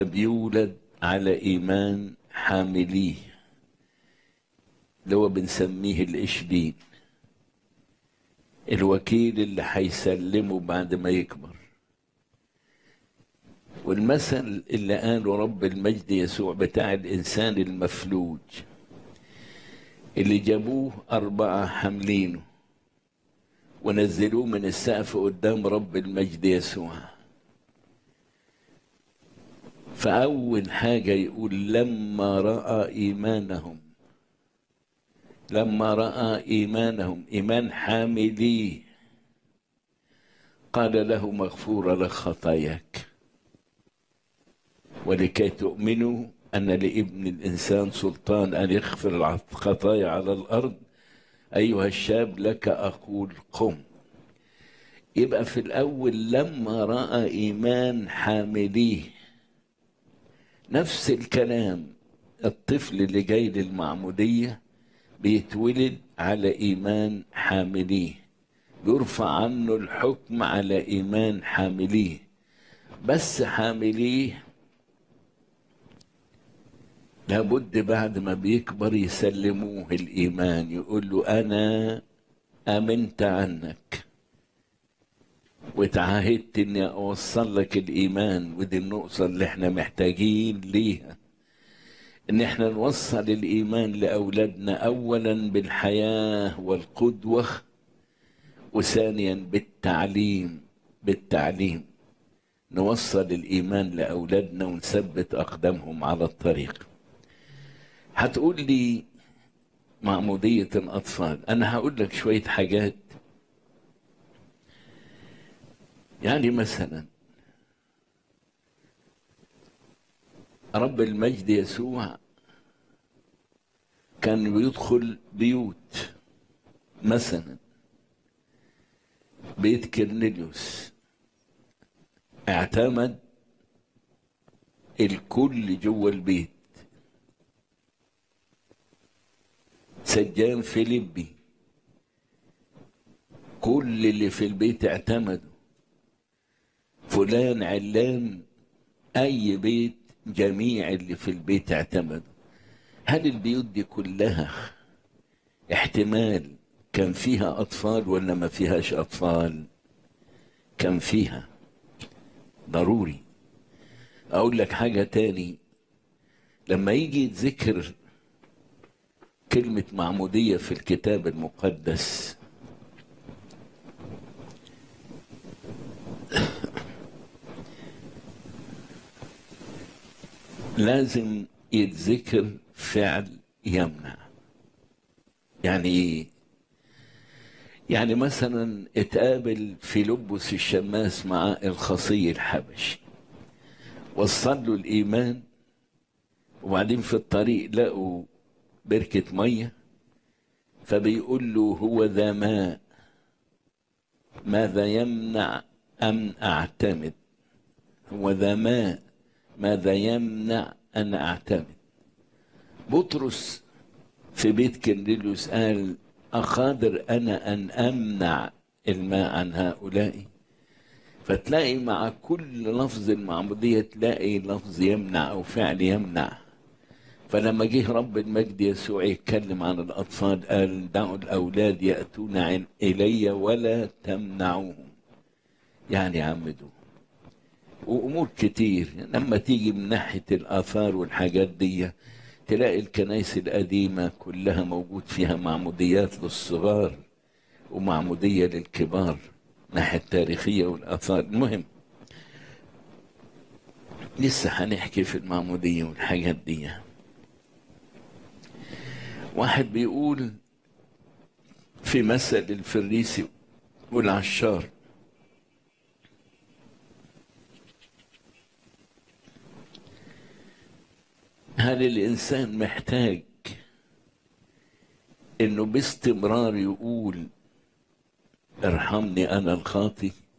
بيولد على إيمان حامليه اللي هو بنسميه الإشبين الوكيل اللي هيسلمه بعد ما يكبر والمثل اللي قاله رب المجد يسوع بتاع الإنسان المفلوج اللي جابوه أربعة حاملينه ونزلوه من السقف قدام رب المجد يسوع فأول حاجة يقول لما رأى إيمانهم لما رأى إيمانهم إيمان حامليه قال له مغفورة لك خطاياك ولكي تؤمنوا أن لابن الإنسان سلطان أن يغفر الخطايا على الأرض أيها الشاب لك أقول قم يبقى في الأول لما رأى إيمان حامليه نفس الكلام الطفل اللي جاي للمعمودية بيتولد على إيمان حامليه يرفع عنه الحكم على إيمان حامليه بس حامليه لابد بعد ما بيكبر يسلموه الإيمان يقول له أنا آمنت عنك وتعهدت إني أوصل لك الإيمان ودي النقطة اللي إحنا محتاجين ليها إن إحنا نوصل الإيمان لأولادنا أولا بالحياة والقدوة وثانيا بالتعليم بالتعليم نوصل الإيمان لأولادنا ونثبت أقدامهم على الطريق هتقول لي معمودية الأطفال أنا هقول لك شوية حاجات يعني مثلا رب المجد يسوع كان بيدخل بيوت مثلا بيت كرنيليوس اعتمد الكل جوه البيت سجان فيليبي كل اللي في البيت اعتمدوا فلان علان اي بيت جميع اللي في البيت اعتمدوا هل البيوت دي كلها احتمال كان فيها اطفال ولا ما فيهاش اطفال كان فيها ضروري اقول لك حاجه تاني لما يجي يتذكر كلمة معمودية في الكتاب المقدس لازم يتذكر فعل يمنع يعني ايه يعني مثلا اتقابل في لبس الشماس مع الخصي الحبشي وصل له الايمان وبعدين في الطريق لقوا بركة مية فبيقول له هو ذا ماء ماذا يمنع أن أعتمد هو ذا ماء ماذا يمنع أن أعتمد بطرس في بيت كرنيليوس قال أقادر أنا أن أمنع الماء عن هؤلاء فتلاقي مع كل لفظ المعمودية تلاقي لفظ يمنع أو فعل يمنع فلما جه رب المجد يسوع يتكلم عن الأطفال قال دعوا الأولاد يأتون إلي ولا تمنعوهم يعني عمدوا وأمور كتير لما تيجي من ناحية الآثار والحاجات دي تلاقي الكنائس القديمة كلها موجود فيها معموديات للصغار ومعمودية للكبار ناحية التاريخية والآثار المهم لسه هنحكي في المعمودية والحاجات دي واحد بيقول في مثل الفريسي والعشار هل الإنسان محتاج إنه باستمرار يقول ارحمني أنا الخاطي